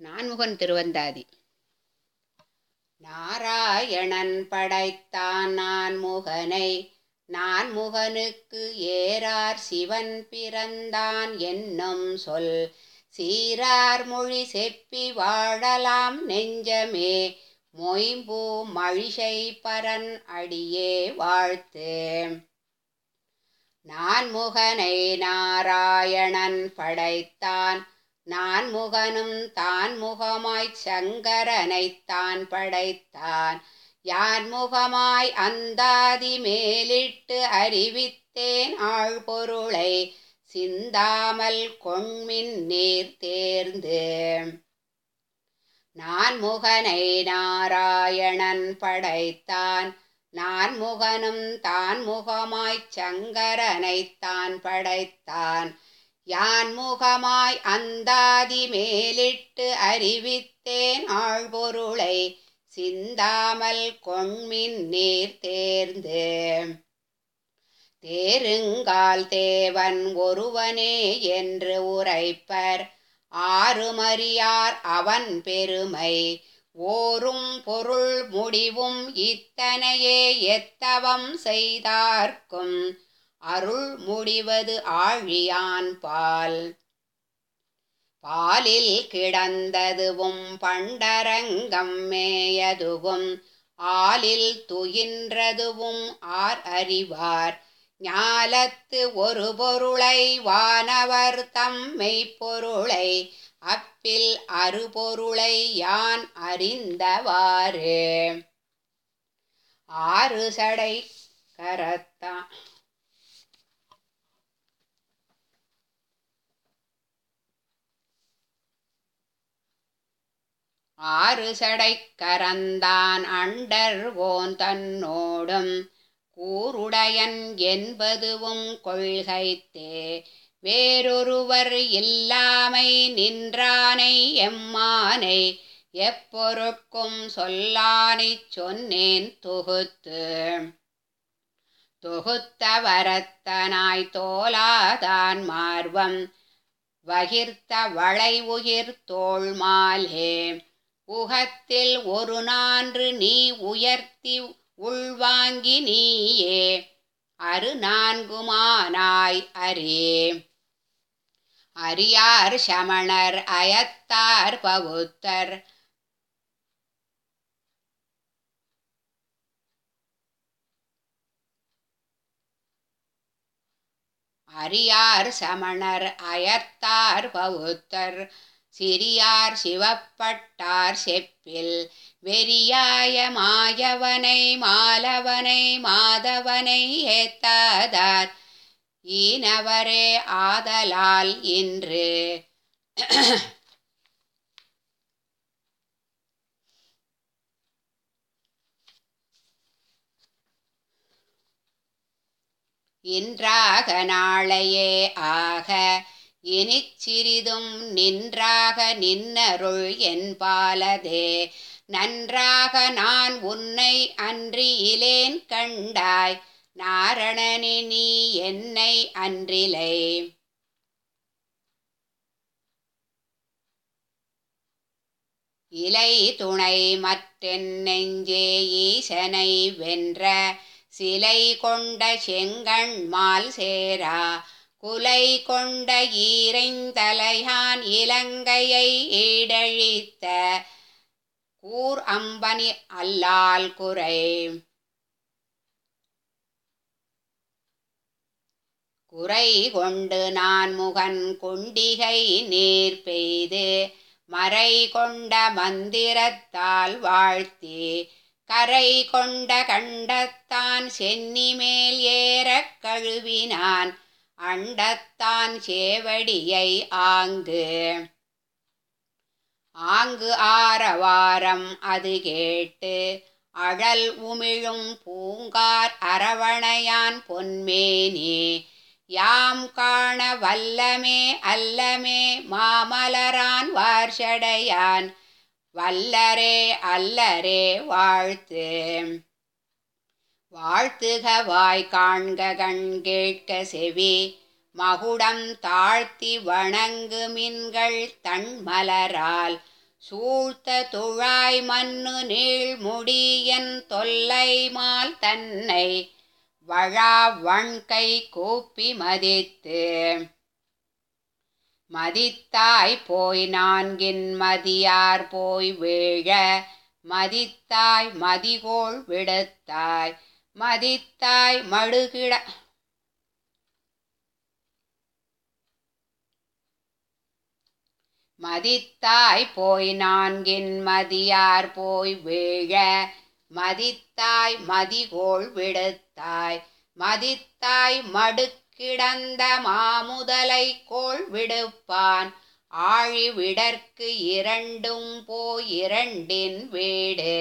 நான்முகன் திருவந்தாதி நாராயணன் படைத்தான் நான்முகனை நான்முகனுக்கு ஏறார் சிவன் பிறந்தான் என்னும் சொல் சீரார் மொழி செப்பி வாழலாம் நெஞ்சமே மொய்ம்பூ மழிசை பரன் அடியே வாழ்த்து நான்முகனை நாராயணன் படைத்தான் நான்முகனும் தான் முகமாய்ச் சங்கரனைத்தான் படைத்தான் யான் முகமாய் அந்தாதி மேலிட்டு அறிவித்தேன் ஆழ்பொருளை சிந்தாமல் கொண்மின் நீர் தேர்ந்து நான்முகனை நாராயணன் படைத்தான் நான்முகனும் தான் முகமாய்ச் சங்கரனைத்தான் படைத்தான் யான் முகமாய் அந்தாதி மேலிட்டு அறிவித்தேன் ஆழ்பொருளை சிந்தாமல் கொண்மின் நீர் தேர்ந்து தேருங்கால் தேவன் ஒருவனே என்று உரைப்பர் ஆறுமறியார் அவன் பெருமை ஓரும் பொருள் முடிவும் இத்தனையே எத்தவம் செய்தார்க்கும் அருள் முடிவது ஆழியான் பால் பாலில் கிடந்ததுவும் பண்டரங்கம் மேயதுவும் ஆலில் துயின்றதுவும் ஆர் அறிவார் ஞாலத்து ஒரு பொருளை வானவர் தம்மை பொருளை அப்பில் அறுபொருளை யான் அறிந்தவாறு ஆறு சடை கரத்தான் ஆறு சடை கரந்தான் அண்டர் ஓன் தன்னோடும் கூருடையன் என்பதுவும் கொள்கைத்தே வேறொருவர் இல்லாமை நின்றானை எம்மானை எப்பொருட்கும் சொல்லானைச் சொன்னேன் தொகுத்து தொகுத்த வரத்தனாய் தோலாதான் மார்வம் வகிர்த்த வளை உயிர் தோள் மாலே உகத்தில் ஒரு நான்று நீ உயர்த்தி உள்வாங்கி நீயே அரு நான்குமானாய் அரே அரியார் சமணர் அயத்தார் பவுத்தர் அரியார் சமணர் அயர்த்தார் பவுத்தர் சிறியார் சிவப்பட்டார் செப்பில் வெறியாய மாயவனை மாலவனை மாதவனை ஏத்தாதார் ஈனவரே ஆதலால் இன்று இன்றாக நாளையே ஆக இனிச் சிறிதும் நின்றாக நின்னருள் என்பாலதே நன்றாக நான் உன்னை அன்றி இலேன் கண்டாய் நாரணனே நீ என்னை அன்றிலை இலை துணை மற்றென் நெஞ்சே ஈசனை வென்ற சிலை கொண்ட செங்கண்மால் சேரா குலை கொண்ட ஈரைந்தலையான் இலங்கையை ஈடழித்த கூர் அம்பனி அல்லால் குறை குறை கொண்டு நான் முகன் குண்டிகை நீர் பெய்து மறை கொண்ட மந்திரத்தால் வாழ்த்தி கரை கொண்ட கண்டத்தான் சென்னி மேல் ஏறக் கழுவினான் அண்டத்தான் சேவடியை ஆங்கு ஆங்கு ஆரவாரம் அது கேட்டு அழல் உமிழும் பூங்கார் அரவணையான் பொன்மேனி யாம் காண வல்லமே அல்லமே மாமலரான் வார்ஷடையான் வல்லரே அல்லரே வாழ்த்து வாழ்த்துக வாய் காண்க கண் கேட்க செவி மகுடம் தாழ்த்தி வணங்கு மின்கள் தன் மலரால் சூழ்த்த துழாய் மண்ணு நீழ்முடியன் தொல்லை மால் தன்னை வழா வண்கை கூப்பி மதித்து மதித்தாய் போய் நான்கின் மதியார் போய் வீழ மதித்தாய் மதிகோள் விடுத்தாய் மதித்தாய் மடுகிட மதித்தாய் போய் நான்கின் மதியார் போய் வீழ மதித்தாய் மதிகோள் விடுத்தாய் மதித்தாய் மடுக்கிடந்த மாமுதலை கோள் விடுப்பான் ஆழி விடற்கு இரண்டும் போய் இரண்டின் வீடு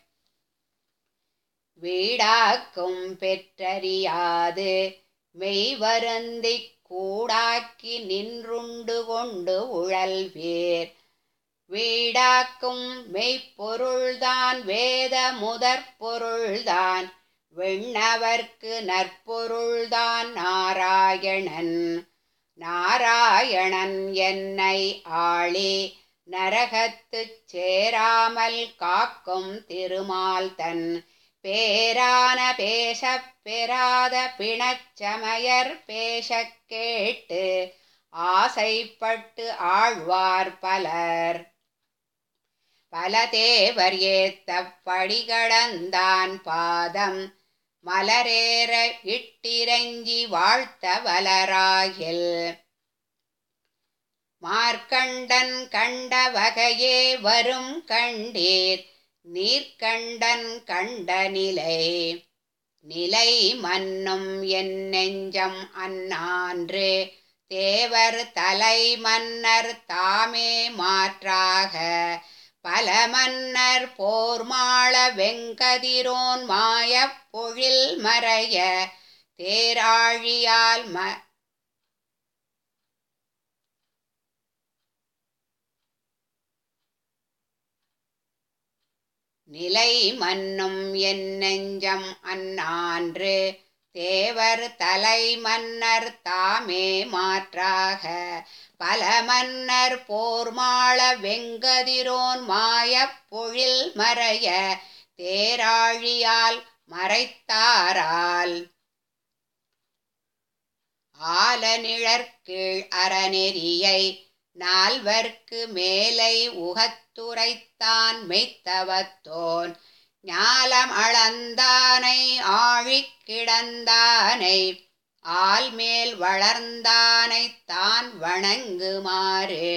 வீடாக்கும் பெற்றறியாது மெய்வருந்திக் கூடாக்கி நின்றுண்டு கொண்டு உழல்வீர் வீடாக்கும் மெய்ப்பொருள்தான் வேத முதற் பொருள்தான் விண்ணவர்க்கு நற்பொருள்தான் நாராயணன் நாராயணன் என்னை ஆளி நரகத்துச் சேராமல் காக்கும் திருமால் தன் பேரான பேசப் பெறாத பிணச்சமயர் பேசக் கேட்டு ஆசைப்பட்டு ஆழ்வார் பலர் பல தேவர் ஏத்த படிகடந்தான் பாதம் மலரேற இட்டிரஞ்சி வாழ்த்த வலராகில் மார்க்கண்டன் கண்ட வகையே வரும் கண்டீர் நீர்க்கண்டன் கண்ட நிலை நிலை மன்னும் என் நெஞ்சம் அன்னான்று தேவர் தலை மன்னர் தாமே மாற்றாக பல மன்னர் போர் மாள வெங்கதிரோன் மாயப் பொழில் மறைய தேராழியால் ம நிலை மன்னும் என் நெஞ்சம் அன்னான்று தேவர் தலை மன்னர் தாமே மாற்றாக பல மன்னர் போர் மாள வெங்கதிரோன் மாயப் பொழில் மறைய தேராழியால் மறைத்தாரால் ஆலநிழற்கீழ் அறநெறியை நால்வர்க்கு மேலை உகத்துரைத்தான் மெய்த்தவத்தோன் ஞாலம் அளந்தானை ஆழிக் கிடந்தானை ஆல்மேல் வளர்ந்தானை தான் வணங்குமாறு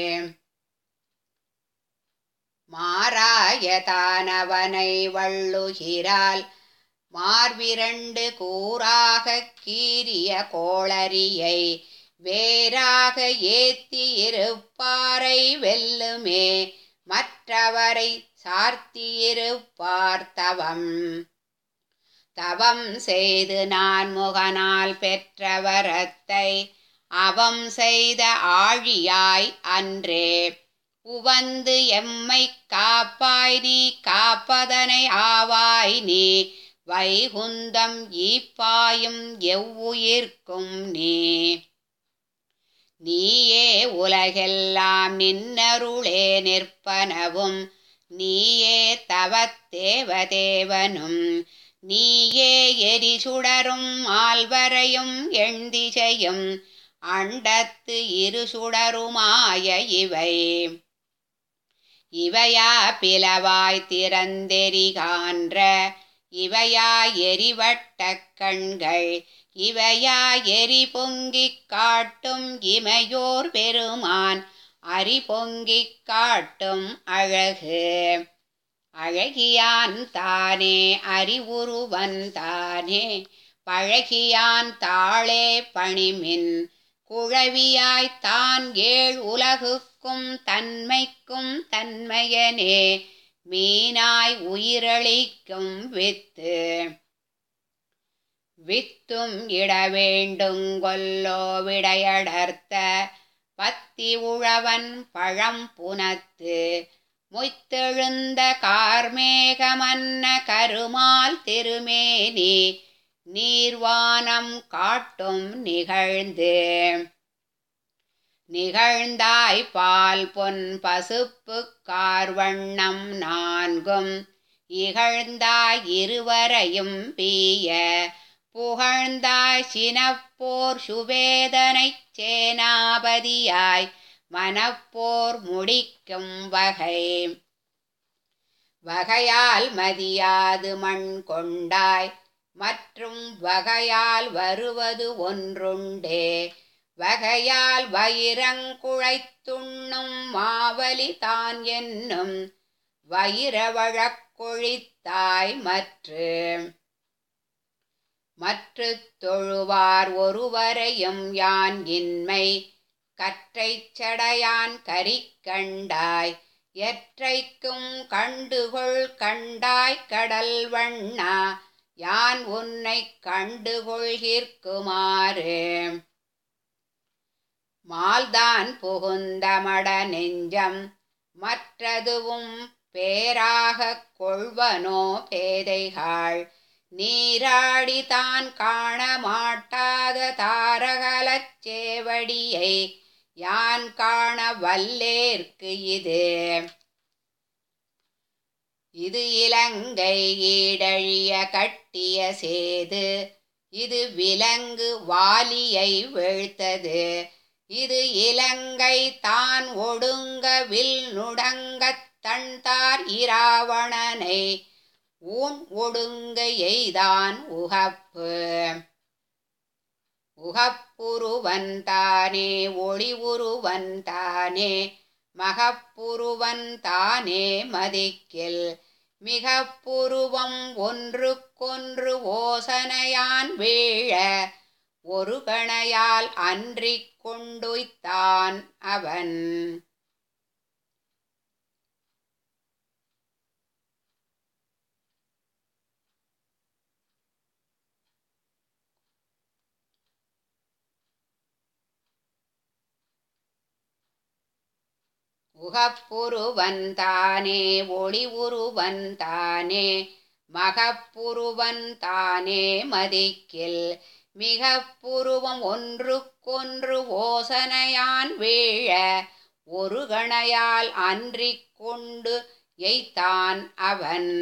மாறாயதானவனை வள்ளுகிறாள் மார்பிரண்டு கூறாகக் கீறிய கோளரியை வேறாக ஏத்தி இருப்பாரை வெல்லுமே மற்றவரை சார்த்தியிருப்பார் தவம் தவம் செய்து நான் முகனால் பெற்ற வரத்தை அவம் செய்த ஆழியாய் அன்றே உவந்து எம்மை காப்பாய் நீ காப்பதனை ஆவாய் நீ வைகுந்தம் ஈப்பாயும் எவ்வுயிர்க்கும் நீ நீயே உலகெல்லாம் நின்னருளே நிற்பனவும் நீயே தவத்தேவதேவனும் நீயே எரிசுடரும் ஆல்வரையும் எண்திசையும் அண்டத்து இரு சுடருமாய இவை இவையா பிளவாய் திறந்தெறிகான்ற இவையா எரிவட்ட கண்கள் இவையா எரி பொங்கிக் காட்டும் இமையோர் பெருமான் அரி பொங்கிக் காட்டும் அழகு அழகியான் தானே அறிவுருவன் தானே பழகியான் தாளே பணிமின் குழவியாய் தான் ஏழ் உலகுக்கும் தன்மைக்கும் தன்மையனே மீனாய் உயிரளிக்கும் வித்து வித்தும் இட வேண்டுங்கொல்லோ விடையடர்த்த பத்தி உழவன் பழம் புனத்து மொய்த்தெழுந்த கார்மேகமன்ன கருமால் திருமேனி நீர்வானம் காட்டும் நிகழ்ந்து நிகழ்ந்தாய் பால் பொன் பசுப்பு கார்வண்ணம் நான்கும் இகழ்ந்தாய் இருவரையும் பீய புகழ்ந்தாய் சினப்போர் சுவேதனைச் சேனாபதியாய் மனப்போர் முடிக்கும் வகை வகையால் மதியாது மண் கொண்டாய் மற்றும் வகையால் வருவது ஒன்றுண்டே வகையால் வயிரங்குழைத்துண்ணும் மாவலி தான் என்னும் வயிரவழக்கொழித்தாய் மற்று மற்று தொழுவார் ஒருவரையும் யான் இன்மை கற்றைச் சடையான் கரிக்கண்டாய் எற்றைக்கும் கண்டுகொள் கண்டாய் கடல் வண்ணா யான் உன்னைக் கண்டுகொள்கிற்குமாறு மால்தான் புகுந்தமட நெஞ்சம் மற்றதுவும் பேராகக் கொள்வனோ பேதைகாள் நீராடி தான் காண மாட்டாத தாரகலச் சேவடியை யான் காண வல்லேற்கு இது இது இலங்கை ஈடழிய கட்டிய சேது இது விலங்கு வாலியை வீழ்த்தது இது இலங்கை தான் ஒடுங்க வில் நுடங்கத் தன்தார் இராவணனை ஊன் ஒடுங்க எய்தான் உகப்பு உகப்புருவன்தானே ஒளி உருவன்தானே மகப்புருவன்தானே மதிக்கில் மிகப்புருவம் ஒன்றுக்கொன்று ஓசனையான் வீழ ஒரு கணையால் அன்றிக் கொண்டுய்த்தான் அவன் உகப்புருவன்தானே ஒளி உருவன்தானே மகப்புருவன்தானே மதிக்கில் மிகப்புருவம் ஒன்றுக்கொன்று ஓசனையான் வீழ ஒரு கணையால் அன்றிக் கொண்டு எய்தான் அவன்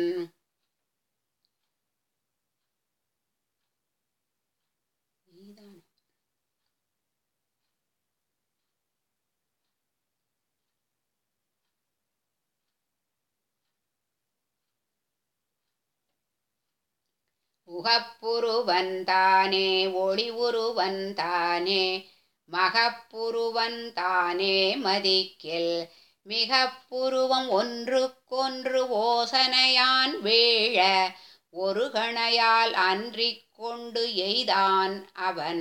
உகப்புருவன்தானே ஒளி உருவன்தானே மகப்புருவன்தானே மதிக்கில் மிகப்புருவம் ஒன்றுக்கொன்று ஓசனையான் வீழ ஒரு கணையால் அன்றிக் கொண்டு எய்தான் அவன்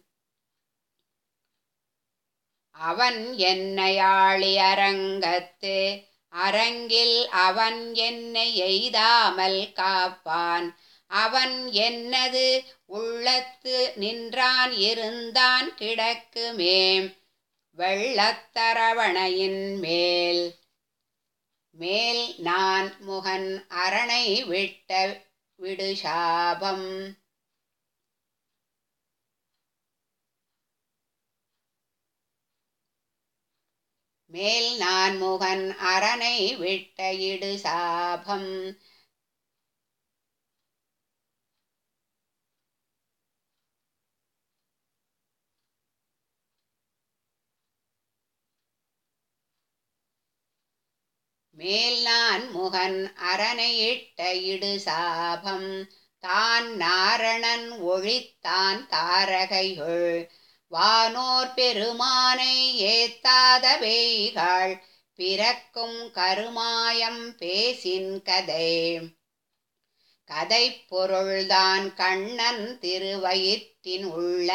அவன் என்னையாளி அரங்கத்து அரங்கில் அவன் என்னை எய்தாமல் காப்பான் அவன் என்னது உள்ளத்து நின்றான் இருந்தான் கிடக்குமே வெள்ளத்தரவணையின் மேல் மேல் நான் முகன் அரணை விட்ட விடுசாபம் மேல் நான் முகன் அரணை விட்ட இடு சாபம் மேல் நான் முகன் அரணையிட்ட இடு சாபம் தான் நாரணன் ஒழித்தான் தாரகைகள் வானோர் பெருமானை ஏத்தாத வேய்கள் பிறக்கும் கருமாயம் பேசின் கதை கதை பொருள்தான் கண்ணன் திருவயிற்றின் உள்ள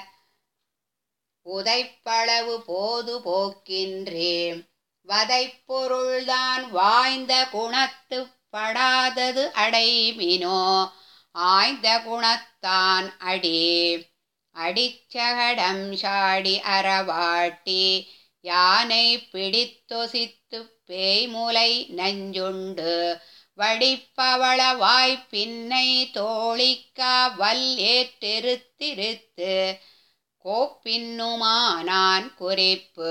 உதைப்பளவு போது போக்கின்றே வதைப்பொருள்தான் வாய்ந்த குணத்து படாதது அடைமினோ ஆய்ந்த குணத்தான் அடி அடிச்சகடம் சாடி அறவாட்டி யானை பிடித்தொசித்து பேய்முலை நஞ்சுண்டு வடிப்பவள வாய்ப்பின்னை தோழிக்கா வல் ஏற்றெருத்திருத்து கோப்பின்னுமானான் குறிப்பு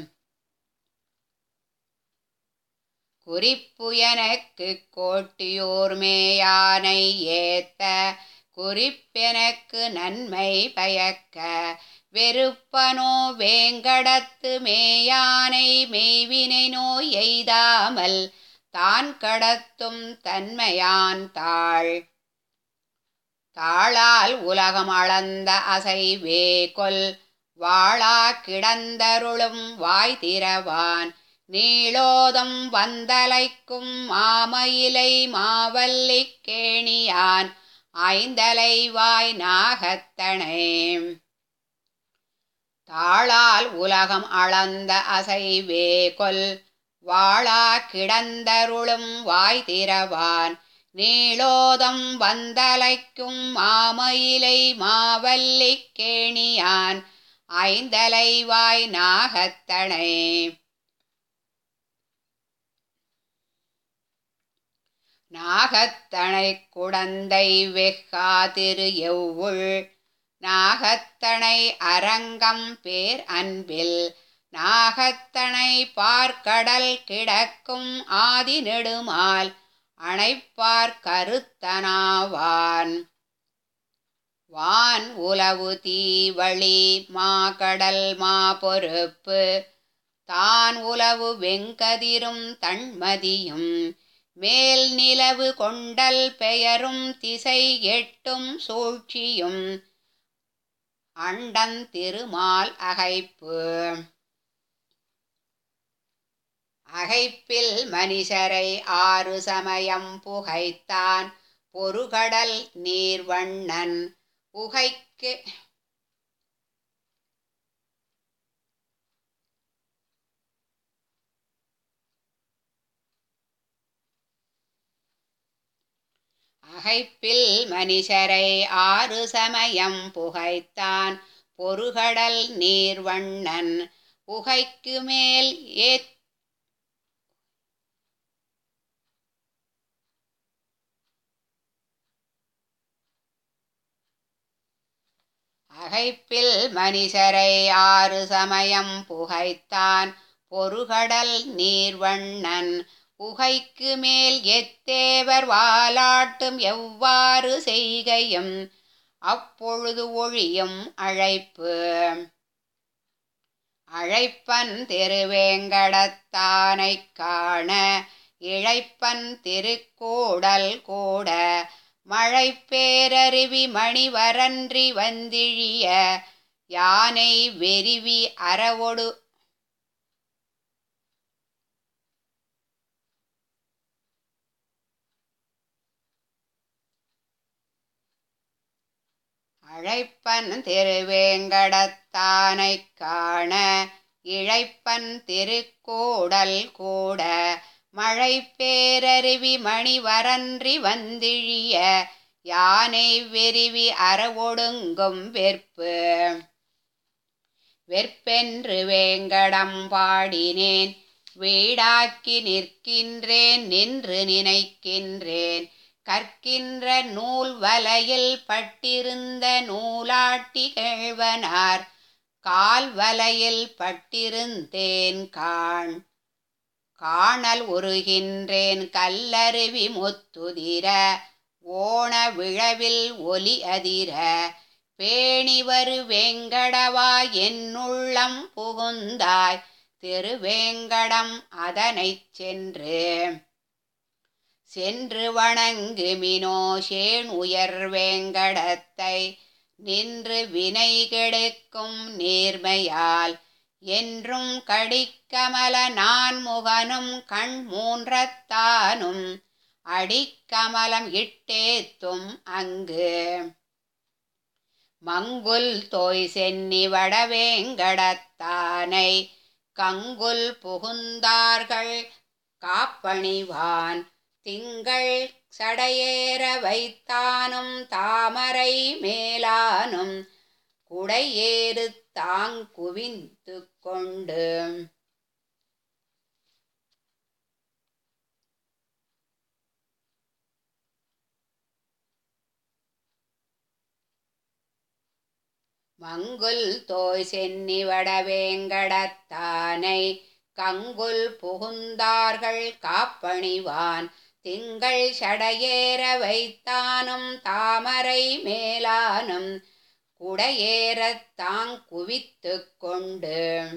குறிப்பு எனக்கு கோட்டியோர் மேயானை ஏத்த குறிப்பெனக்கு நன்மை பயக்க வெறுப்பனோ வேங்கடத்து மேயானை மெய்வினை நோய் எய்தாமல் தான் கடத்தும் தன்மையான் தாள் தாளால் உலகம் அளந்த அசைவே கொல் வாழா கிடந்தருளும் வாய் திறவான் நீளோதம் வந்தலைக்கும் மாமயிலை மாவல்லிக் கேணியான் ஐந்தலை வாய் நாகத்தனே தாளால் உலகம் அளந்த அசைவே கொல் வாழா கிடந்தருளும் வாய் திறவான் நீளோதம் வந்தலைக்கும் மாமயிலை மாவல்லிக் கேணியான் ஐந்தலை வாய் நாகத்தனே நாகத்தனை குடந்தை வெஹ்கா திரு எவ்வுள் நாகத்தனை அரங்கம் பேர் அன்பில் நாகத்தனை பார்க்கடல் கிடக்கும் ஆதி நெடுமால் அணைப்பார் கருத்தனாவான் வான் உலவு தீவழி மாகடல் மா பொறுப்பு தான் உலவு வெங்கதிரும் தன்மதியும் மேல் நிலவு கொண்டல் பெயரும் திசை எட்டும் சூழ்ச்சியும் அண்டன் திருமால் அகைப்பு அகைப்பில் மனிதரை ஆறு சமயம் புகைத்தான் பொறுகடல் நீர்வண்ணன் புகைக்கு அகைப்பில் மனிதரை ஆறு சமயம் புகைத்தான் பொறுகடல் நீர்வண்ணன் புகைக்கு மேல் ஏத் அகைப்பில் மனிதரை ஆறு சமயம் புகைத்தான் பொறுகடல் நீர்வண்ணன் புகைக்கு மேல் எத்தேவர் வாலாட்டும் எவ்வாறு செய்கையும் அப்பொழுது ஒழியும் அழைப்பு அழைப்பன் திருவேங்கடத்தானைக் காண இழைப்பன் திருக்கூடல் கூட மழை பேரருவி மணிவரன்றி வந்திழிய யானை வெறிவி அறவொடு அழைப்பன் திருவேங்கடத்தானைக் காண இழைப்பன் திருக்கூடல் கூட மழை பேரருவி மணிவரன்றி வந்திழிய யானை வெறிவி அறவொடுங்கும் வெற்பு வெற்பென்று வேங்கடம் பாடினேன் வீடாக்கி நிற்கின்றேன் நின்று நினைக்கின்றேன் கற்கின்ற நூல் வலையில் பட்டிருந்த நூலாட்டி கேழ்வனார் கால் வலையில் பட்டிருந்தேன் காண் காணல் உருகின்றேன் கல்லருவி முத்துதிர ஓண விழவில் ஒலி அதிர பேணி வரு வேங்கடவா என்னுள்ளம் புகுந்தாய் திருவேங்கடம் அதனைச் சென்று சென்று வணங்குமினோ சேன் உயர் வேங்கடத்தை நின்று வினை கெடுக்கும் நேர்மையால் என்றும் கடிக்கமல நான் முகனும் கண் மூன்றத்தானும் அடிக்கமலம் இட்டேத்தும் அங்கு மங்குல் தோய் சென்னி வடவேங்கடத்தானை கங்குல் புகுந்தார்கள் காப்பணிவான் திங்கள் சடையேற வைத்தானும் தாமரை மேலானும் குடையேறு தாங்குவிந்து கொண்டு மங்குல் தோய் சென்னி வடவேங்கடத்தானை கங்குல் புகுந்தார்கள் காப்பணிவான் திங்கள் சடையேற வைத்தானும் தாமரை மேலானும் குடையேறத் தாங் குவித்துக் கொண்டு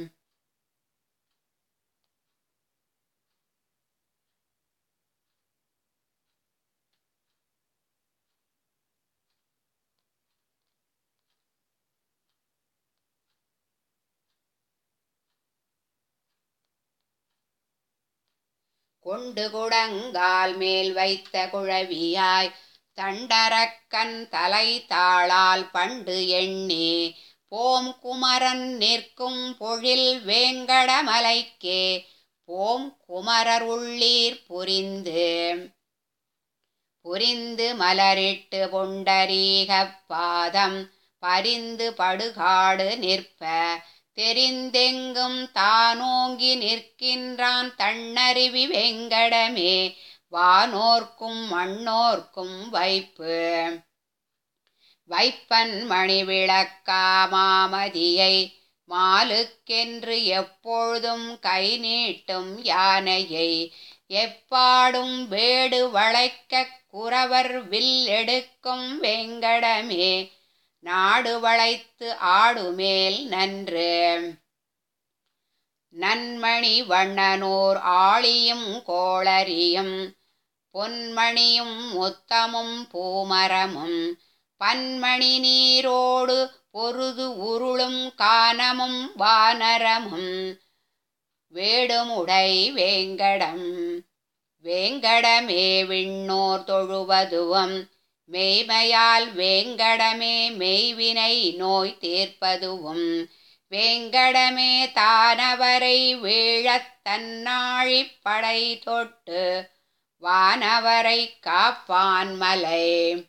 கொண்டு குடங்கால் மேல் வைத்த குழவியாய் தண்டரக்கன் தலை தாளால் பண்டு எண்ணி போம் குமரன் நிற்கும் பொழில் வேங்கடமலைக்கே போம் குமரர் உள்ளீர் புரிந்து புரிந்து மலரிட்டு பொண்டரீகப் பாதம் பரிந்து படுகாடு நிற்ப தெரிந்தெங்கும் தானோங்கி நிற்கின்றான் தன்னருவி வெங்கடமே வானோர்க்கும் மண்ணோர்க்கும் வைப்பு வைப்பன் மணி விளக்கா மாமதியை மாலுக்கென்று எப்பொழுதும் கை நீட்டும் யானையை எப்பாடும் வேடு வளைக்க குறவர் வில் எடுக்கும் வெங்கடமே நாடு வளைத்து ஆடுமேல் நன்று நன்மணி வண்ணனோர் ஆளியும் கோளரியும் பொன்மணியும் முத்தமும் பூமரமும் பன்மணி நீரோடு பொருது உருளும் கானமும் வானரமும் வேடுமுடை வேங்கடம் வேங்கடமே விண்ணோர் தொழுவதுவும் மெய்மையால் வேங்கடமே மெய்வினை நோய் தீர்ப்பதுவும் வேங்கடமே தானவரை வீழத் தன்னாழிப் படை தொட்டு வானவரை காப்பான் மலை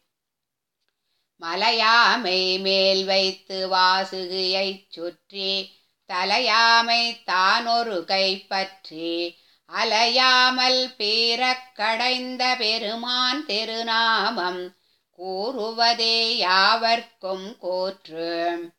மலையாமை மேல் வைத்து வாசுகியைச் சுற்றி தலையாமை தானொரு கைப்பற்றி அலையாமல் பீரக் கடைந்த பெருமான் திருநாமம் கூறுவதே யாவர்க்கும் கூற்று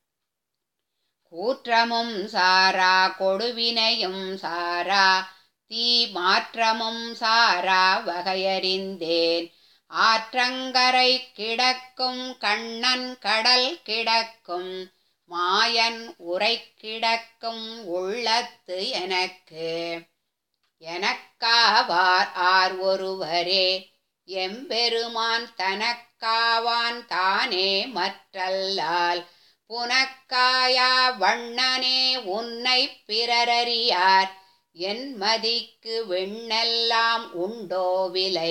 கூற்றமும் சாரா கொடுவினையும் சாரா தீ மாற்றமும் சாரா வகையறிந்தேன் ஆற்றங்கரை கிடக்கும் கண்ணன் கடல் கிடக்கும் மாயன் உரை கிடக்கும் உள்ளத்து எனக்கு எனக்காவார் ஆர் ஒருவரே எம்பெருமான் தனக்காவான் தானே மற்றல்லால் புனக்காயா வண்ணனே உன்னை பிறரறியார் என் மதிக்கு வெண்ணெல்லாம் உண்டோ விலை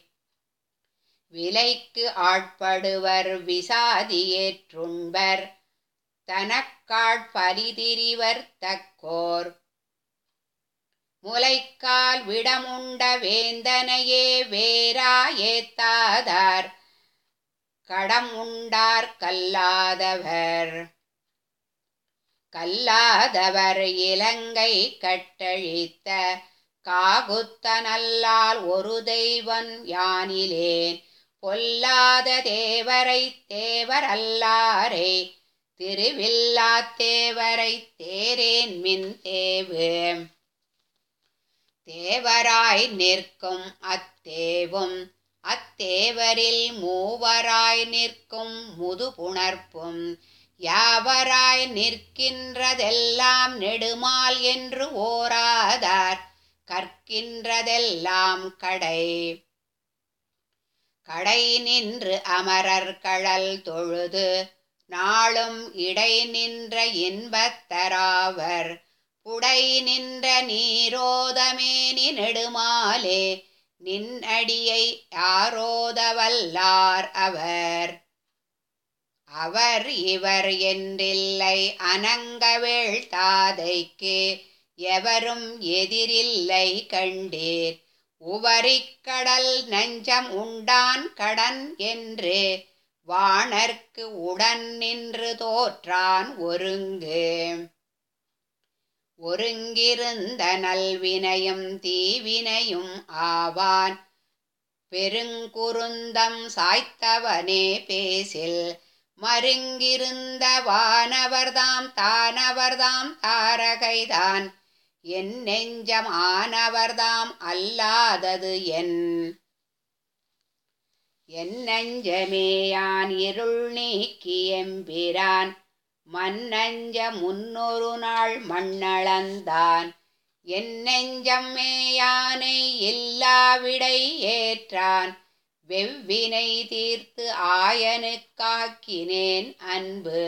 விலைக்கு ஆட்படுவர் விசாதியேற்றுண்பர் தனக்காட்பரிதிரிவர் தக்கோர் முலைக்கால் விடமுண்ட வேந்தனையே வேரா ஏத்தாதார் கடம் உண்டார் கல்லாதவர் கல்லாதவர் இலங்கை கட்டழித்த காகுத்தனல்லால் ஒரு தெய்வன் யானிலேன் பொல்லாத தேவரை தேவரல்லாரே திருவில்லா தேவரை தேரேன் மின் தேவு தேவராய் நிற்கும் அத்தேவும் அத்தேவரில் மூவராய் நிற்கும் முதுபுணர்ப்பும் யாவராய் நிற்கின்றதெல்லாம் நெடுமால் என்று ஓராதார் கற்கின்றதெல்லாம் கடை கடை நின்று அமரர் கழல் தொழுது நாளும் இடை நின்ற இன்பத்தராவர் புடை நின்ற நீரோதமேனி நெடுமாலே நின் அடியை யாரோதவல்லார் அவர் அவர் இவர் என்றில்லை அனங்கவேள் தாதைக்கு எவரும் எதிரில்லை கண்டீர் உவரிக்கடல் நஞ்சம் உண்டான் கடன் என்று வாணர்க்கு உடன் நின்று தோற்றான் ஒருங்கு ஒருங்கிருந்த நல்வினையும் தீவினையும் ஆவான் பெருங்குருந்தம் சாய்த்தவனே பேசில் மருங்கிருந்த வானவர்தாம் தானவர்தாம் தாரகைதான் என் நெஞ்சம் ஆனவர்தாம் அல்லாதது என் என் நெஞ்சமேயான் இருள் நீக்கி எம்பிரான் மன்னஞ்ச முன்னொரு நாள் மண்ணளந்தான் என் நெஞ்சம் மேயானை இல்லாவிடை ஏற்றான் வெவ்வினை தீர்த்து ஆயனுக்காக்கினேன் அன்பு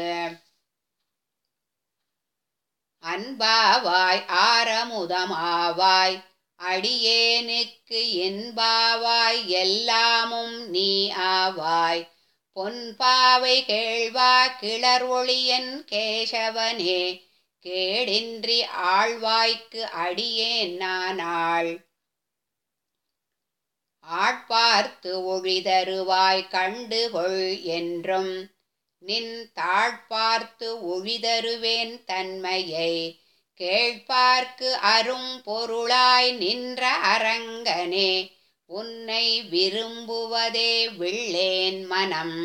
அன்பாவாய் ஆரமுதமாவாய் அடியேனுக்கு என்பாவாய் எல்லாமும் நீ ஆவாய் பொன்பாவை கேழ்வா கிளர் ஒளியன் கேசவனே கேடின்றி ஆழ்வாய்க்கு அடியேன் நானாள் ஆட்பார்த்து ஒழிதருவாய் கண்டுகொள் என்றும் நின் தாழ்பார்த்து ஒழிதருவேன் தன்மையை கேட்பார்க்கு அரும் பொருளாய் நின்ற அரங்கனே உன்னை விரும்புவதே விள்ளேன் மனம்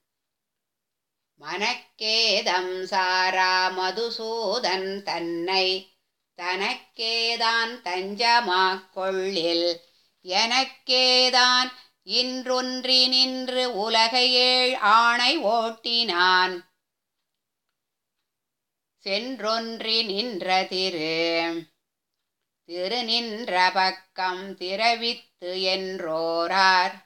மனக்கேதம் சாரா மதுசூதன் தன்னை தனக்கேதான் தஞ்சமாக் கொள்ளில் எனக்கேதான் இன்றொன்றி நின்று உலகையேழ் ஆணை ஓட்டினான் சென்றொன்றி நின்ற திரு திரு நின்ற பக்கம் திரவித்து என்றோரார்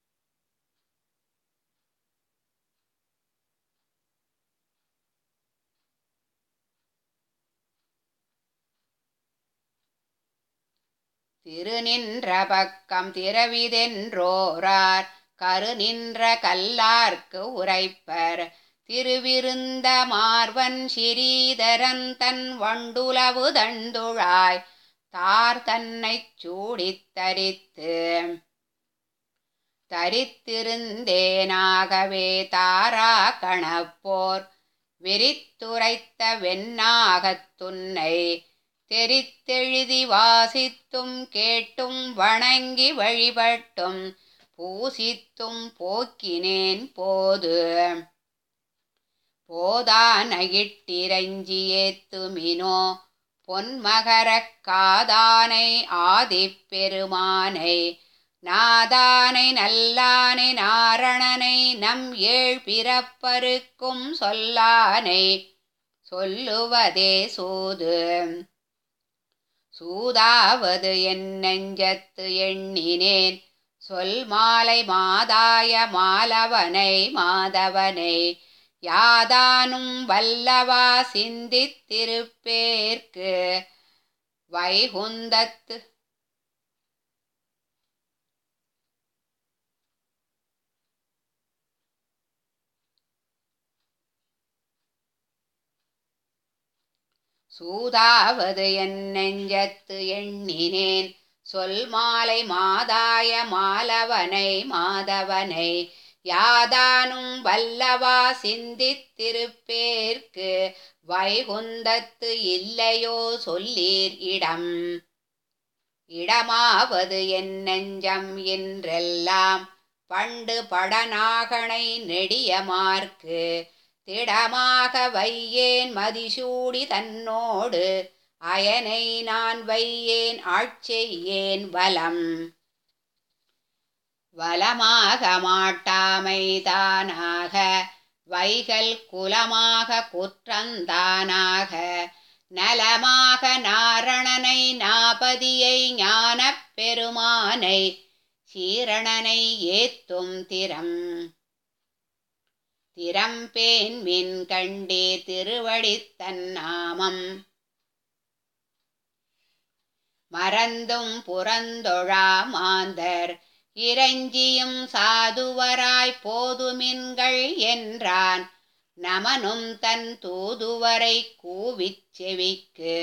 திரு நின்ற பக்கம் திரவிதென்றோரார் கரு நின்ற கல்லார்க்கு உரைப்பர் திருவிருந்த மார்வன் ஸ்ரீதரன் தன் வண்டுலவு தண்டுழாய் தார் தன்னைச் சூடித் தரித்து தரித்திருந்தேனாகவே தாரா கணப்போர் விரித்துரைத்த வெண்ணாகத் துன்னை தெரித்தெழுதி வாசித்தும் கேட்டும் வணங்கி வழிபட்டும் பூசித்தும் போக்கினேன் போது போதானகிட்டிரஞ்சி ஏத்துமினோ பொன்மகரக் காதானை ஆதிப்பெருமானை நாதானை நல்லானை நாரணனை நம் ஏழ் பிறப்பருக்கும் சொல்லானை சொல்லுவதே சூது சூதாவது என் நெஞ்சத்து எண்ணினேன் சொல் மாலை மாதாய மாலவனை மாதவனை யாதானும் வல்லவா சிந்தித்திருப்பேர்க்கு வைகுந்தத்து சூதாவது என் நெஞ்சத்து எண்ணினேன் சொல் மாலை மாதாய மாலவனை மாதவனை யாதானும் வல்லவா சிந்தித்திருப்பேர்க்கு வைகுந்தத்து இல்லையோ சொல்லீர் இடம் இடமாவது என் நெஞ்சம் என்றெல்லாம் பண்டு படநாகனை நெடியமார்க்கு திடமாக வையேன் மதிசூடி தன்னோடு அயனை நான் வையேன் ஆட்செய்யேன் வலம் வலமாக மாட்டாமை தானாக வைகல் குலமாக குற்றந்தானாக நலமாக நாரணனை நாபதியை ஞானப் பெருமானை சீரணனை ஏத்தும் திறம் திறம்பேன் மின் கண்டே திருவடித்தன் நாமம் மறந்தும் புறந்தொழா மாந்தர் இறைஞ்சியும் சாதுவராய் போதுமின்கள் என்றான் நமனும் தன் தூதுவரை கூவிச் செவிக்கு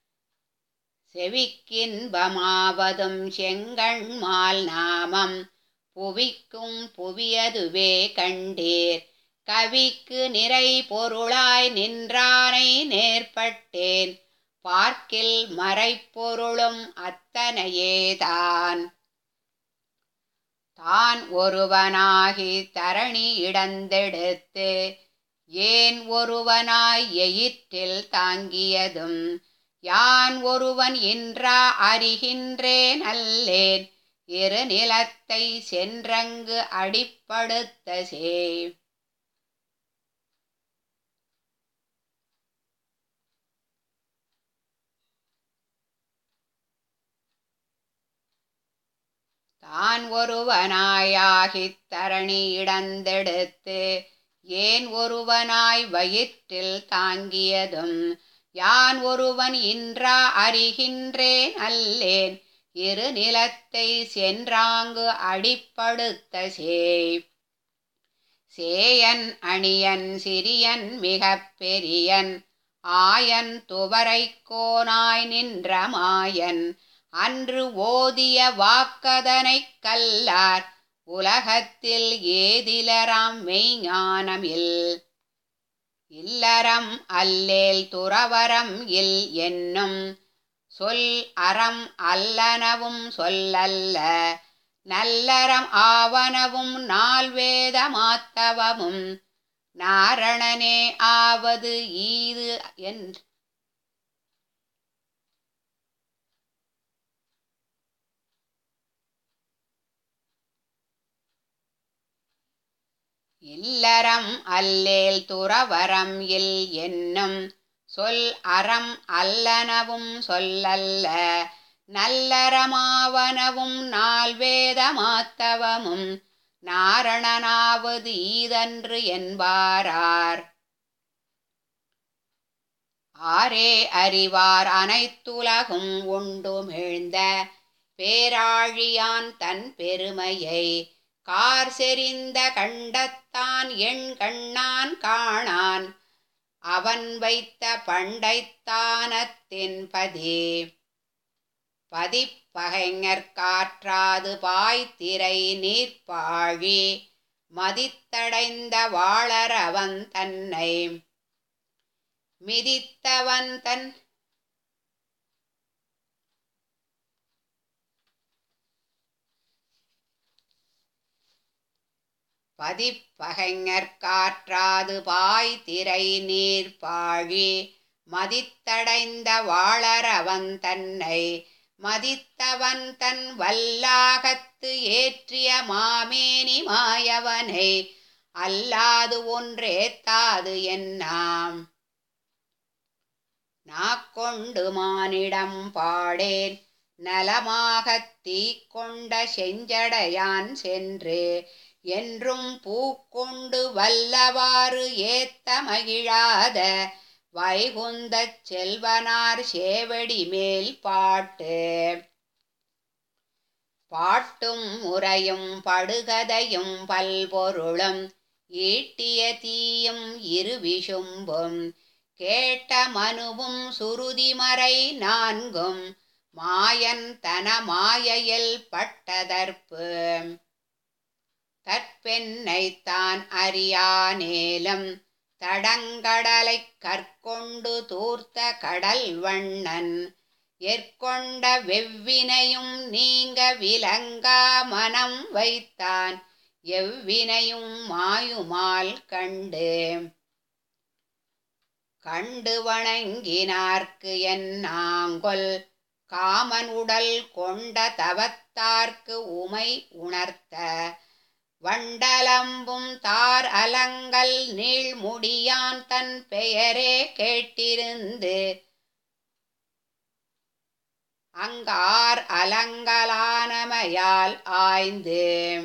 செவிக்கின்பமாவதும் செங்கண்மால் நாமம் புவிக்கும் புவியதுவே கண்டீர் கவிக்கு நிறை பொருளாய் நின்றானை நேர்பட்டேன் பார்க்கில் மறைப்பொருளும் அத்தனையேதான் தான் ஒருவனாகி தரணி இடந்தெடுத்து ஏன் ஒருவனாய் எயிற்றில் தாங்கியதும் யான் ஒருவன் இன்றா அறிகின்றேன் அல்லேன் இரு நிலத்தை சென்றங்கு அடிப்படுத்த சேய் தான் ஒருவனாயாகித் தரணி இடந்தெடுத்து ஏன் ஒருவனாய் வயிற்றில் தாங்கியதும் யான் ஒருவன் இன்றா அறிகின்றேன் அல்லேன் இரு நிலத்தை சென்றாங்கு அடிப்படுத்த சேய் சேயன் அணியன் சிறியன் மிகப் பெரியன் ஆயன் துவரைக் கோனாய் நின்ற மாயன் அன்று ஓதிய வாக்கதனைக் கல்லார் உலகத்தில் ஏதிலராம் மெய்ஞானமில் இல்லறம் அல்லேல் துறவரம் இல் என்னும் சொல் அறம் அல்லனவும் சொல்லல்ல நல்லறம் ஆவனவும் நால்வேதமாத்தவமும் நாரணனே ஆவது ஈது என்று இல்லறம் அல்லேல் துறவரம் இல் என்னும் சொல் அறம் அல்லனவும் சொல்லல்ல நல்லறமாவனவும் நால்வேதமாத்தவமும் நாரணனாவது ஈதன்று என்பாரார் ஆரே அறிவார் அனைத்துலகும் உண்டுமிழ்ந்த பேராழியான் தன் பெருமையை கார் செறிந்த கண்டத்தான் எண் கண்ணான் காணான் அவன் வைத்த பண்டைத்தானத்தின் பதி பதிப்பகைஞர் காற்றாது பாய்த்திரை நீர்ப்பாழி மதித்தடைந்த வாளரவன் தன்னை மிதித்தவன் தன் பதிப்பகைஞர் காற்றாது பாய் திரை நீர் பாழி மதித்தடைந்த வாளரவன் தன்னை மதித்தவன் தன் வல்லாகத்து ஏற்றிய மாமேனி மாயவனை அல்லாது ஒன்றேத்தாது என்னாம் நாக்கொண்டு மானிடம் பாடேன் நலமாகத் தீக்கொண்ட செஞ்சடையான் சென்று என்றும் பூக்கொண்டு வல்லவாறு ஏத்த மகிழாத வைகுந்தச் செல்வனார் சேவடி மேல் பாட்டு பாட்டும் முறையும் படுகதையும் பல்பொருளும் ஈட்டிய தீயும் இருவிசும்பும் கேட்ட மனுவும் சுருதிமறை நான்கும் மாயன் தன மாயையில் பட்டதற்பு தற்பெண்ணைத்தான் அறியானேலும் தடங்கடலைக் கற்கொண்டு தூர்த்த கடல் வண்ணன் எற்கொண்ட வெவ்வினையும் நீங்க விலங்கா மனம் வைத்தான் எவ்வினையும் மாயுமால் கண்டு கண்டு வணங்கினார்க்கு என்னாங்கொல் காமன் உடல் கொண்ட தவத்தார்க்கு உமை உணர்த்த வண்டலம்பும் தார் அலங்கல் நீள்முடியான் தன் பெயரே கேட்டிருந்து அங்கார் அலங்கலானமையால் ஆய்ந்து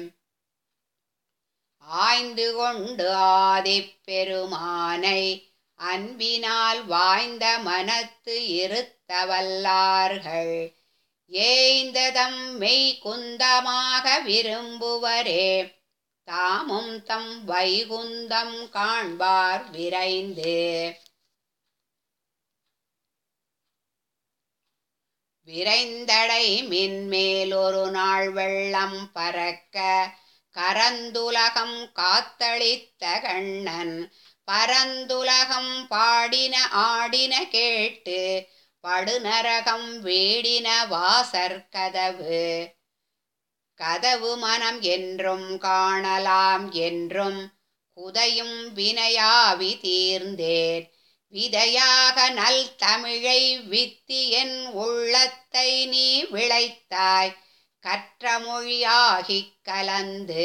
ஆய்ந்து கொண்டு ஆதிப்பெருமானை அன்பினால் வாய்ந்த மனத்து இருத்தவல்லார்கள் ஏய்ந்ததம் மெய் குந்தமாக விரும்புவரே தாமும் தம் வைகுந்தம் காண்பார் விரைந்து விரைந்தடை மின்மேலொரு நாள் வெள்ளம் பறக்க கரந்துலகம் காத்தளித்த கண்ணன் பரந்துலகம் பாடின ஆடின கேட்டு படுநரகம் வேடின வாசற் கதவு கதவு மனம் என்றும் காணலாம் என்றும் குதையும் வினையாவி தீர்ந்தேன் விதையாக நல் தமிழை வித்தி என் உள்ளத்தை நீ விளைத்தாய் கற்ற மொழியாகிக் கலந்து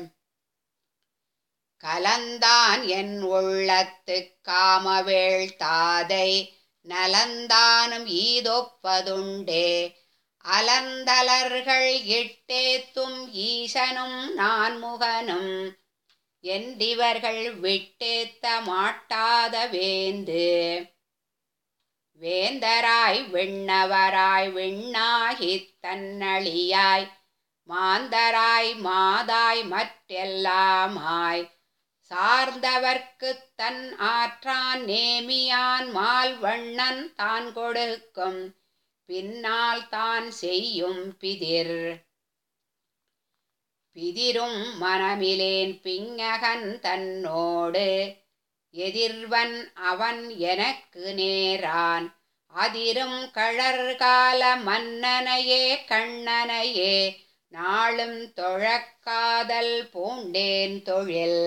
கலந்தான் என் உள்ளத்து காமவேள் தாதை நலந்தானும் ஈதொப்பதுண்டே அலந்தலர்கள் இட்டேத்தும் ஈசனும் நான் முகனும் என்றிவர்கள் விட்டேத்த மாட்டாத வேந்து வேந்தராய் விண்ணவராய் விண்ணாகித் தன்னழியாய் மாந்தராய் மாதாய் மற்றெல்லாமாய் சார்ந்தவர்க்குத் தன் ஆற்றான் நேமியான் மால் வண்ணன் தான் கொடுக்கும் பின்னால் தான் செய்யும் பிதிர் பிதிரும் மனமிலேன் பிங்ககன் தன்னோடு எதிர்வன் அவன் எனக்கு நேரான் அதிரும் கழற்கால மன்னனையே கண்ணனையே நாளும் தொழக்காதல் பூண்டேன் தொழில்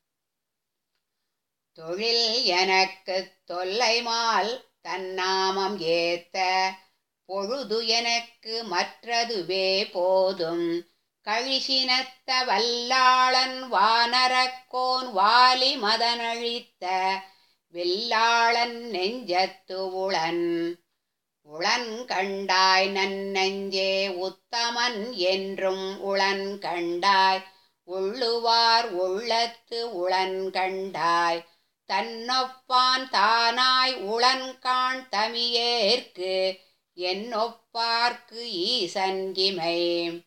தொழில் எனக்கு தொல்லைமால் தன்னாமம் ஏத்த பொழுது எனக்கு மற்றதுவே போதும் கழிசினத்த வல்லாளன் வானரக்கோன் வாலி மதனழித்த வில்லாளன் நெஞ்சத்து உளன் உளன் கண்டாய் நன்னெஞ்சே உத்தமன் என்றும் உளன் கண்டாய் உள்ளுவார் உள்ளத்து உளன் கண்டாய் தன்னொப்பான் தானாய் உளன்காண் தமியேற்கு என்னொப்பார்க்கு ஈசன் இமை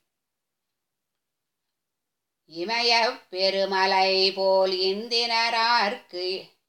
இமய பெருமலை போல் இந்தினரார்க்கு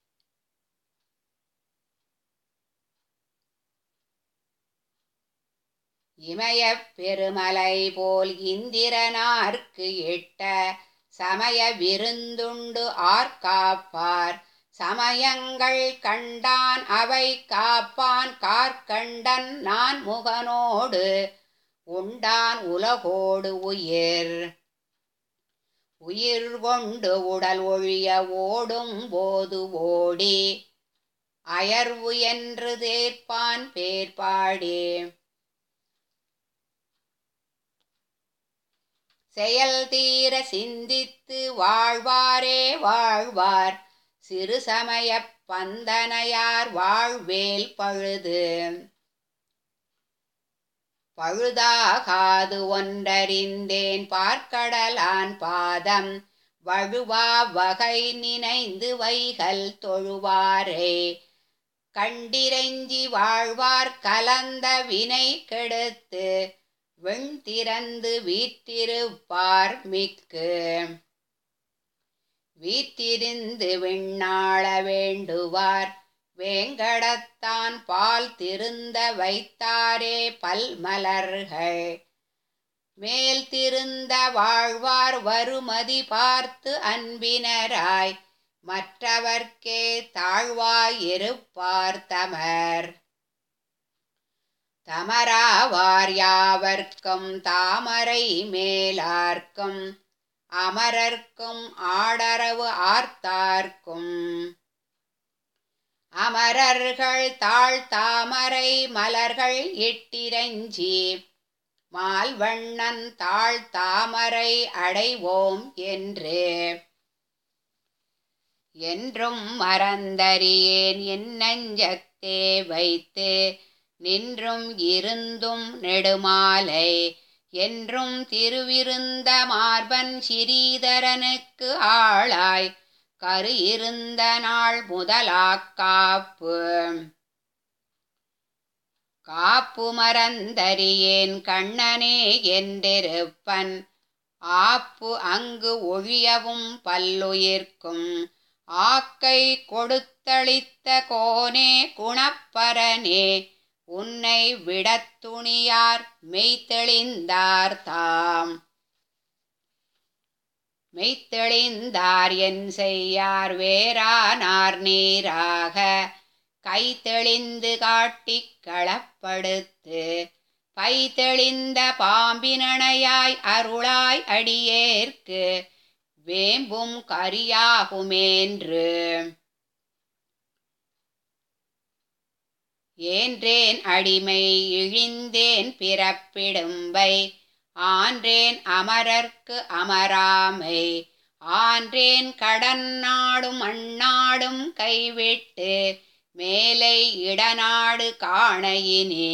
இமய பெருமலை போல் இந்திரனார்க்கு இட்ட சமய விருந்துண்டு ஆர்காப்பார் சமயங்கள் கண்டான் அவை காப்பான் கார்கண்டன் நான் முகனோடு உண்டான் உலகோடு உயிர் உயிர் கொண்டு உடல் ஒழிய ஓடும் போது ஓடி அயர்வு என்று தேர்ப்பான் பேர்பாடி செயல் தீர சிந்தித்து வாழ்வாரே வாழ்வார் சிறு சமய பந்தனையார் வாழ்வேல் பழுது பழுதாகாது ஒன்றறிந்தேன் பார்க்கடலான் பாதம் வழுவா வகை நினைந்து வைகல் தொழுவாரே கண்டிரஞ்சி வாழ்வார் கலந்த வினை கெடுத்து வெண்திறந்து வீற்றிருப்பார் மிக்கு வீற்றிருந்து விண்ணாள வேண்டுவார் வேங்கடத்தான் பால் திருந்த வைத்தாரே பல்மலர்கள் மேல் திருந்த வாழ்வார் வருமதி பார்த்து அன்பினராய் மற்றவர்க்கே தாழ்வாயிருப்பார் தமர் தமராவார் யாவர்க்கும் தாமரை மேலார்க்கும் அமரர்க்கும் ஆடரவு ஆர்த்தார்க்கும் அமரர்கள் தாழ் தாமரை மலர்கள் இட்டிரஞ்சி மால்வண்ணன் தாழ் தாமரை அடைவோம் என்று என்றும் மறந்தறியேன் என் நெஞ்சத்தே வைத்து நின்றும் இருந்தும் நெடுமாலை என்றும் திருவிருந்த மார்பன் சிறீதரனுக்கு ஆளாய் கரு இருந்த நாள் முதலாக் காப்பு காப்பு மறந்தறியேன் கண்ணனே என்றிருப்பன் ஆப்பு அங்கு ஒழியவும் பல்லுயிர்க்கும் ஆக்கை கொடுத்தளித்த கோனே குணப்பரனே உன்னை விடத் துணியார் மெய்த்தெளிந்தார் தாம் மெய்த்தெளிந்தார் என் செய்யார் வேறானார் நீராக கை தெளிந்து காட்டிக் களப்படுத்து பை தெளிந்த பாம்பினணையாய் அருளாய் அடியேற்கு வேம்பும் கரியாகுமேன்று ஏன்றேன் அடிமை இழிந்தேன் பிறப்பிடும்பை ஆன்றேன் அமரர்க்கு அமராமை ஆன்றேன் கடன் நாடும் அந்நாடும் கைவிட்டு மேலை இடநாடு காணையினே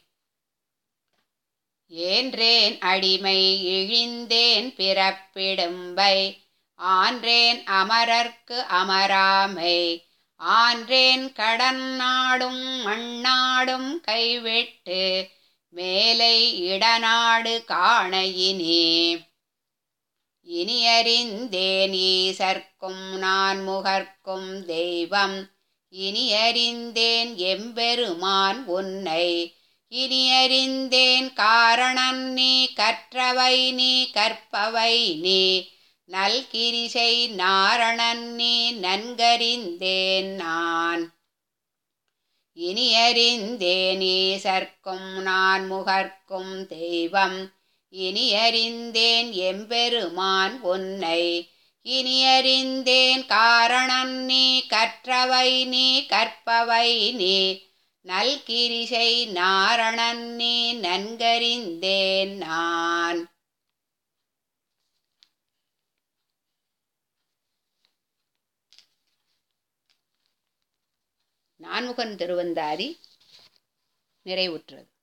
ஏன்றேன் அடிமை இழிந்தேன் பிறப்பிடும்பை ஆன்றேன் அமரர்க்கு அமராமை ஆன்றேன் கடன் நாடும் மண்ணாடும் கைவிட்டு மேலை இடநாடு காணையினே இனியறிந்தேன் ஈசர்க்கும் நான் முகர்க்கும் தெய்வம் இனியறிந்தேன் எம்பெருமான் உன்னை இனியறிந்தேன் காரணன் நீ கற்றவை நீ கற்பவை நீ நல்கிரிசை நாரணன் நீ நன்கறிந்தேன் நான் இனியறிந்தேன் ஈசர்க்கும் நான் முகர்க்கும் தெய்வம் இனியறிந்தேன் எம்பெருமான் உன்னை இனியறிந்தேன் காரணன் நீ கற்றவை நீ கற்பவை நீ நல்கிரிசை நாரணன் நீ நன்கறிந்தேன் நான் நான்முகன் திருவந்தாதி நிறைவுற்றது